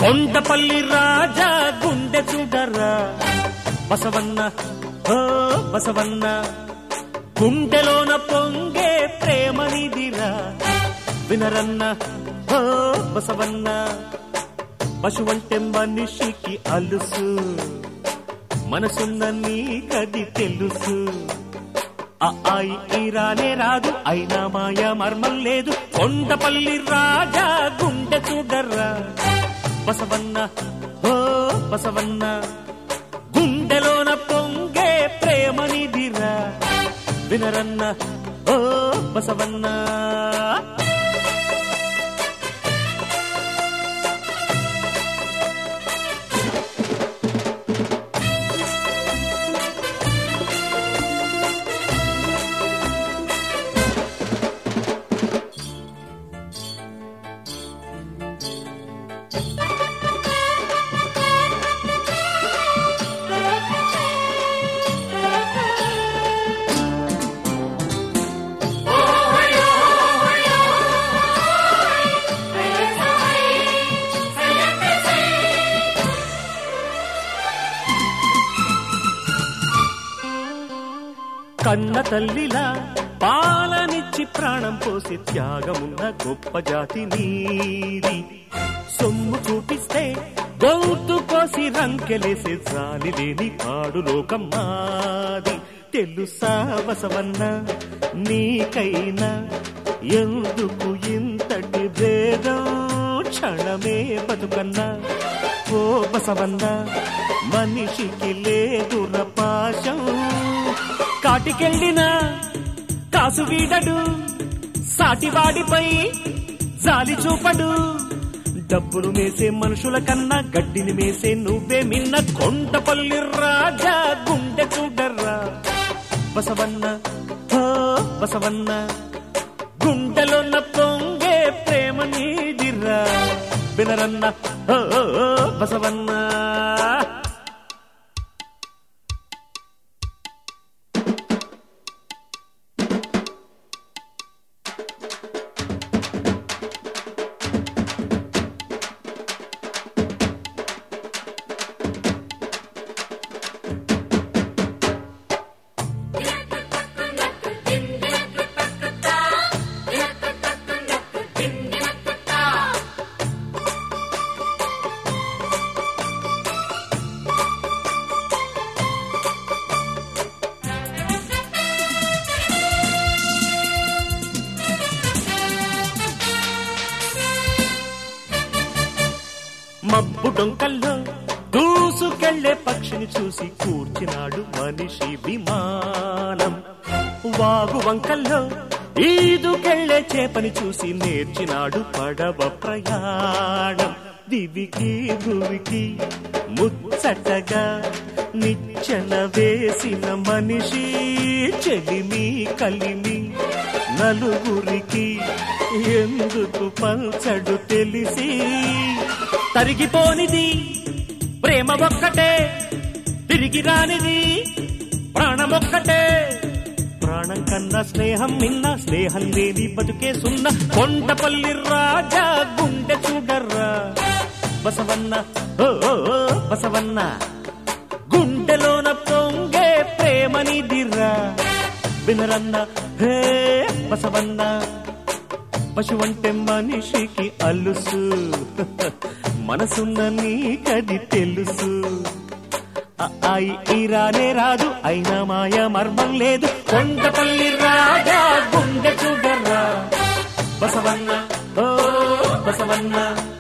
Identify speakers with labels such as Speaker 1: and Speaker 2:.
Speaker 1: కొండపల్లి రాజా గుండె చూడరా బసవన్న ఓ బసవన్న గుండెలోన పొంగే ప్రేమనిదిరా వినరన్న ఓ బసవన్న పశువంటే మనిషికి అలుసు మనసున్న నీకది తెలుసు ఆ ఆయి ఈ రానే రాదు అయినా మాయ మర్మం లేదు కొండపల్లి రాజా గుండె చూడర్రా బసవన్న ఓ బసవన్న గుండెలోన పొంగే ప్రేమనిదిరా వినరన్న ఓ బసవన్న కన్న తల్లిలా పాలనిచ్చి ప్రాణం పోసి త్యాగమున్న గొప్ప జాతి నీది సొమ్ము చూపిస్తే గౌతు కోసి రంకెలేసే జాలి లేని పాడు లోకం మాది తెలుసా బసవన్న నీకైనా ఎందుకు ఇంతటి భేదం క్షణమే బతుకన్నా ఓ బసవన్న మనిషికి లేదుర పాశం కాటికెళ్ళిన కాసు వీడడు సాటివాడిపై జాలి చూపడు డబ్బులు మేసే మనుషుల కన్నా గడ్డిని మేసే నువ్వే మిన్న కొండపల్లి రాజా గుండె చూడర్రా బసవన్న ఓ బసవన్న గుండెలోన పొంగే ప్రేమ నీదిరా వినరన్న ఓ ఓ, ఓ, బసవన్న మబ్బు డొంకల్లో దూసుకెళ్లే పక్షిని చూసి కూర్చినాడు మనిషి విమానం వాగు వంకల్లో ఈదుకెళ్లే చేపని చూసి నేర్చినాడు పడవ ప్రయాణం దివికి భువికి ముచ్చటగా నిచ్చెన వేసిన మనిషి చెలిమి కలిమి నలుగురికి ఎందుకు పంచడు తెలిసి తరిగిపోనిది ప్రేమ ఒక్కటే తిరిగి రానిది ప్రాణమొక్కటే ప్రాణం కన్నా స్నేహం నిన్న స్నేహం లేని బతుకే సున్న కొండపల్లి రాజా గుండె చూడర్రా బసవన్న ఓ ఓ, ఓ, బసవన్న గుండెలోన పొంగే ప్రేమనిదిరా వినరన్న హే బసవన్న పశువంటే మనిషికి అలుసు మనసున్న నీకది తెలుసు ఆ ఆయి ఈ రానే రాదు అయినా మాయ మర్మం లేదు కొండపల్లి రాజా గుండె చూడర్రా బసవన్న ఓ బసవన్న